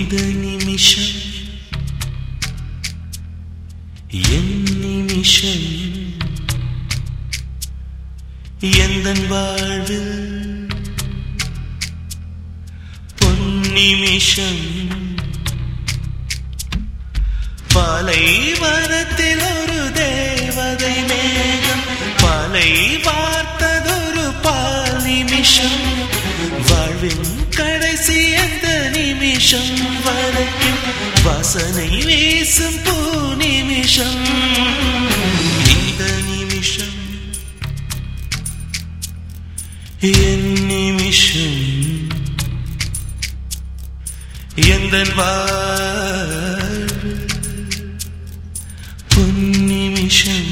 இந்த நிமிஷம் என் நிமிஷம் எந்த வாழ்வில் பொன்னிமிஷம் பாலைவனத்தில் ஒரு தேவதை மேகம் பாலை பார்த்ததொரு பால் நிமிஷம் வாழ்வின் கடைசி அந்த நிமிஷம் வரைக்கும் வாசனை வீசும் பூ நிமிஷம் இந்த நிமிஷம் என் நிமிஷம் எந்த வாழ்வு பொன்னிமிஷம்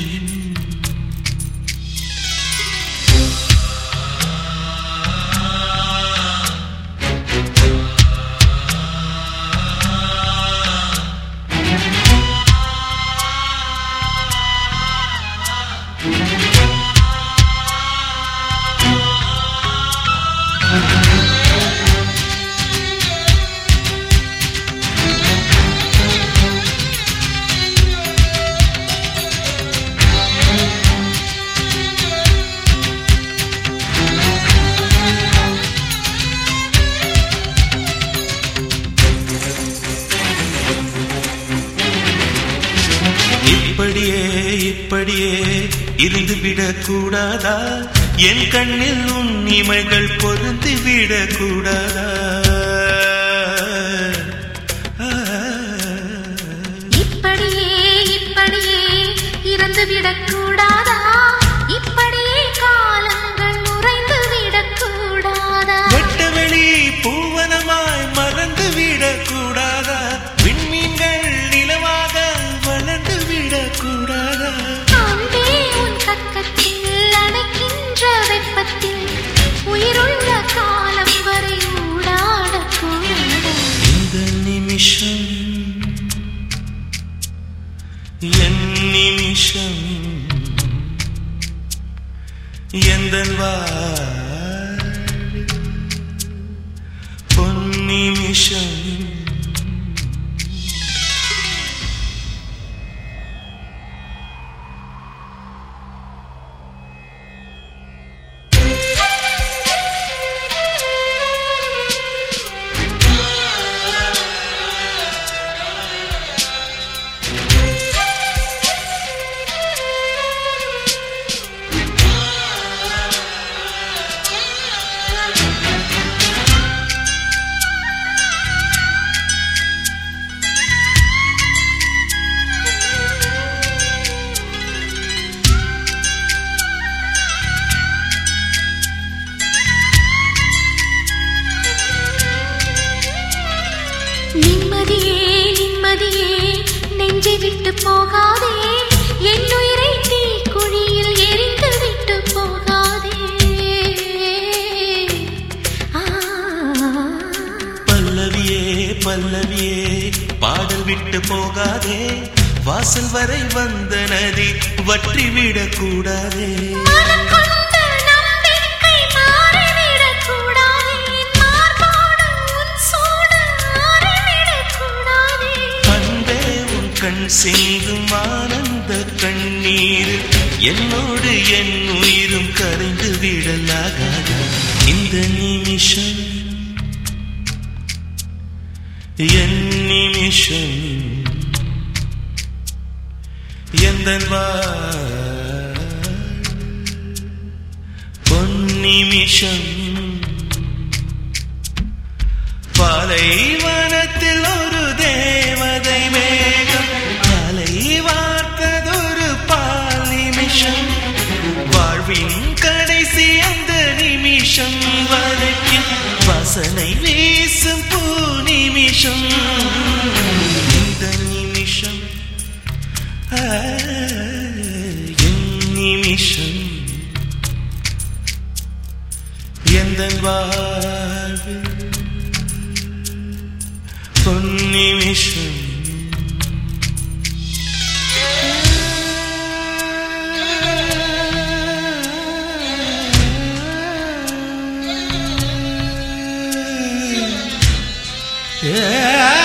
இப்படியே இப்படியே இருந்து விடக்கூடாதா என் கண்ணில் உன் இமைகள் பொருந்து விடக்கூடாதா இப்படியே இப்படியே இறந்து விடக்கூடாதா இப்படியே காலங்கள் உறைந்து விடக்கூடாதா வெட்டவெளி பூவனமாய் மறந்து விடக்கூடாதா விண்மீன்கள் நிலவாக வளர்ந்து விடக்கூடாதா அன்பே உன் கக்கத்தில் அணைக்கின்ற வெப்பத்தில் உயிருள்ள காலம் வரை ஊடாடக்கூடாதா இந்த நிமிஷம் என் நிமிஷம் எந்த பொன்னிமிஷம் நிம்மதியே நிம்மதியே நெஞ்சை விட்டு போகாதே என் உயிரை தீக்குழியில் எரிந்து விட்டு போகாதே ஆ, பல்லவியே பல்லவியே பாடல் விட்டு போகாதே வாசல் வரை வந்த நதி வற்றி விடக்கூடாதே மனம் கொண்ட நம்பிக்கை மாறிவிடக்கூடாதே. என் மார்போடு உன் சூடு ஆறிவிடக்கூடாதே. அன்பே உன் கண் சிந்தும் ஆனந்த கண்ணீர் என்னோடு என் உயிரும் கரைந்து விடலாகாதா இந்த நிமிஷம் என் நிமிஷம் எந்த பொன்னிமிஷம் பாலைவனத்தில் ஒரு தேவதை மேகம் காலை வார்த்ததொரு பால் நிமிஷம் வாழ்வின் கடைசி அந்த நிமிஷம் வரைக்கும் வாசனை வீசும் பூ நிமிஷம் இந்த நிமிஷம் ஆ, என் நிமிஷம் எந்த வாழ்வில் பொன்னிமிஷம் Yeah.